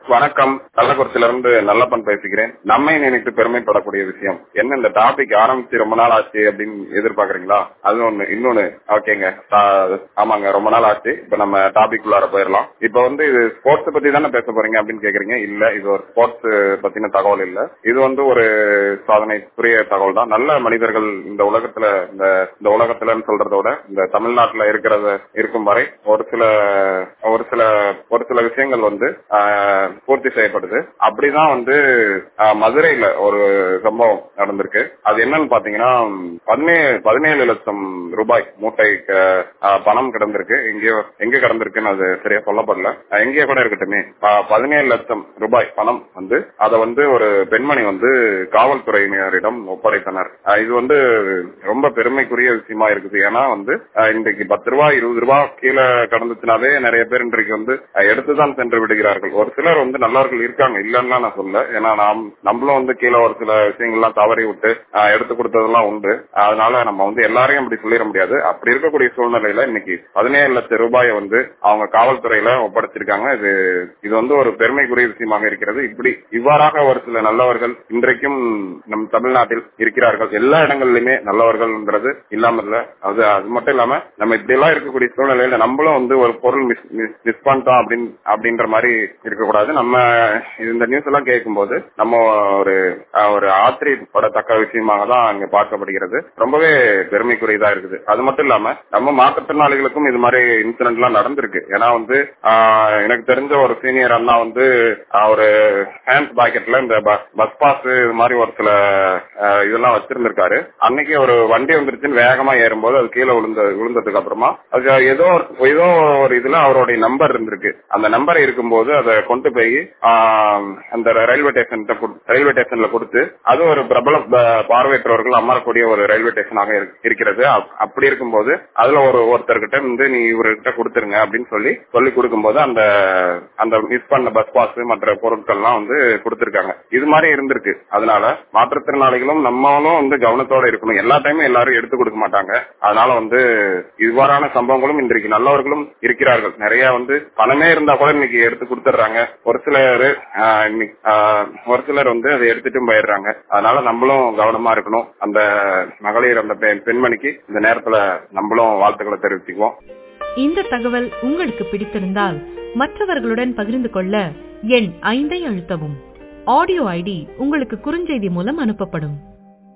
வணக்கம் கள்ளக்குறிச்சியில இருந்து நல்லப்பன் பேசுகிறேன் நம்மை நினைத்து பெருமைப்படக்கூடிய விஷயம் என்ன இந்த டாபிக் ஆரம்பிச்சு ரொம்ப நாள் ஆச்சு அப்படின்னு எதிர்பார்க்கறீங்களா அது ஒண்ணு இன்னொன்னு ஓகேங்க ஆ- ஆமாங்க ரொம்ப நாள் ஆச்சு இப்ப நம்ம டாபிக் உள்ளார போயிடலாம் இப்ப வந்து இது ஸ்போர்ட்ஸ் பத்தி தானே பேச போறீங்க அப்படின்னு கேக்குறீங்க இல்ல இது ஒரு ஸ்போர்ட்ஸ் பத்தின தகவல் இல்ல இது வந்து ஒரு சாதனைக்குரிய தகவல் தான் நல்ல மனிதர்கள் இந்த உலகத்துல இந்த இந்த உலகத்துலன்னு சொல்றத விட இந்த தமிழ்நாட்டுல இருக்கிறத இருக்கும் வரை ஒரு சில ஒரு சில ஒரு சில விஷயங்கள் வந்து ஆஹ், பூர்த்தி செய்யப்படுது அப்படிதான் வந்து ஆஹ், மதுரையில ஒரு சம்பவம் நடந்திருக்கு அது என்னன்னு பாத்தீங்கன்னா பதினேழு பதினேழு லட்சம் ரூபாய் மூட்டை ஆஹ், பணம் கிடந்திருக்கு எங்கேயோ எங்க கிடந்திருக்குன்னு அது சரியா சொல்லப்படல ஆஹ், எங்கேயோ கூட இருக்கட்டுமே ஆஹ், பதினேழு லட்சம் ரூபாய் பணம் வந்து அதை வந்து ஒரு பெண்மணி வந்து காவல்துறையினரிடம் ஒப்படைத்தனர் ஆஹ், இது வந்து ரொம்ப பெருமைக்குரிய விஷயமா இருக்குது ஏன்னா வந்து ஆஹ், இன்றைக்கு பத்து ரூபாய் இருபது ரூபாய் கீழே கடந்துச்சுனாவே நிறைய பேர் இன்றைக்கு வந்து ஆஹ், எடுத்துதான் சென்று விடுகிறார்கள் ஒரு சிலர் வந்து நல்லவர்கள் இருக்காங்க இல்லன்னா நான் சொல்ல ஏன்னா நாம் நம்மளும் வந்து கீழே ஒரு சில விஷயங்கள்லாம் தவறி விட்டு ஆஹ், எடுத்து கொடுத்ததெல்லாம் உண்டு அதனால நம்ம வந்து எல்லாரையும் அப்படி சொல்லிட முடியாது அப்படி இருக்கக்கூடிய சூழ்நிலையில இன்னைக்கு பதினேழு லட்சம் ரூபாயை வந்து அவங்க காவல்துறையில ஒப்படைச்சிருக்காங்க இது இது வந்து ஒரு பெருமைக்குரிய விஷயமாக இருக்கிறது இப்படி இவ்வாறாக ஒரு சில நல்லவர்கள் இன்றைக்கும் நம் தமிழ்நாட்டில் இருக்கிறார்கள் எல்லா இடங்களிலுமே நல்லவர்கள்ன்றது இல்லாம இல்ல அது அது மட்டும் இல்லாம நம்ம இப்படி எல்லாம் இருக்கக்கூடிய சூழ்நிலையில நம்மளும் வந்து ஒரு பொருள் மிஸ் மிஸ் பண்ணிட்டோம் அப்படின்னு அப்படின்ற மாதிரி இருக்கக்கூடாது நம்ம இந்த நியூஸ் எல்லாம் கேட்கும்போது நம்ம ஒரு அஹ், ஒரு ஆச்சரியப்படத்தக்க விஷயமாக தான் இங்க பார்க்கப்படுகிறது ரொம்பவே பெருமைக்குரியதா இருக்குது அது மட்டும் இல்லாம நம்ம மாற்றுத்திறனாளிகளுக்கும் இது மாதிரி இன்சிடென்ட் எல்லாம் நடந்திருக்கு ஏன்னா வந்து ஆஹ், எனக்கு தெரிஞ்ச ஒரு சீனியர் அண்ணா வந்து ஆஹ், ஒரு ஹேண்ட் பாக்கெட்ல இந்த பஸ் பாஸ் இது மாதிரி ஒரு சில ஆஹ், இதெல்லாம் வச்சிருந்திருக்காரு அன்னைக்கு ஒரு வண்டி வந்துருச்சுன்னு வேகமா ஏறும்போது அது கீழே விழுந்த விழுந்ததுக்கு அப்புறமா அது ஏதோ ஒரு- ஏதோ ஒரு இதுல அவருடைய நம்பர் இருந்திருக்கு அந்த நம்பர் இருக்கும்போது அதை கொண்டு போய் ஆஹ், அந்த ரயில்வே ஸ்டேஷன் ரயில்வே ஸ்டேஷன்ல கொடுத்து அது ஒரு பிரபல ப- பார்வையற்றவர்கள் அமரக்கூடிய ஒரு ரயில்வே ஸ்டேஷனாக இருக்கு- இருக்கிறது அப்- அப்படி இருக்கும்போது அதுல ஒரு ஒருத்தர்கிட்ட வந்து நீ இவர்கிட்ட கொடுத்துருங்க அப்படின்னு சொல்லி சொல்லி கொடுக்கும்போது அந்த அந்த மிஸ் பண்ண பஸ் பாஸ் மற்ற பொருட்கள்லாம் வந்து கொடுத்திருக்காங்க இது மாதிரி இருந்திருக்கு அதனால மாற்றுத்திறனாளிகளும் நம்மளும் வந்து கவனத்தோட இருக்கணும் எல்லா டைமும் எல்லாரும் எடுத்து கொடுக்க மாட்டாங்க அதனால வந்து இவ்வாறான சம்பவங்களும் இன்றைக்கு நல்லவர்களும் இருக்கிறார்கள் நிறைய வந்து பணமே இருந்தா கூட இன்னைக்கு எடுத்து கொடுத்துட்றாங்க ஒரு சிலர் ஆஹ், இன்னைக்கு, ஆஹ், ஒரு சிலர் வந்து அதை எடுத்துட்டும் போயிடுறாங்க அதனால நம்மளும் கவனமா இருக்கணும் அந்த மகளிர் அந்த பெண்- பெண்மணிக்கு இந்த நேரத்துல நம்மளும் வாழ்த்துக்களை தெரிவிச்சுக்குவோம் இந்த தகவல் உங்களுக்கு பிடித்திருந்தால் மற்றவர்களுடன் பகிர்ந்து கொள்ள எண் ஐந்தை அழுத்தவும் ஆடியோ ஐடி உங்களுக்கு குறுஞ்செய்தி மூலம் அனுப்பப்படும்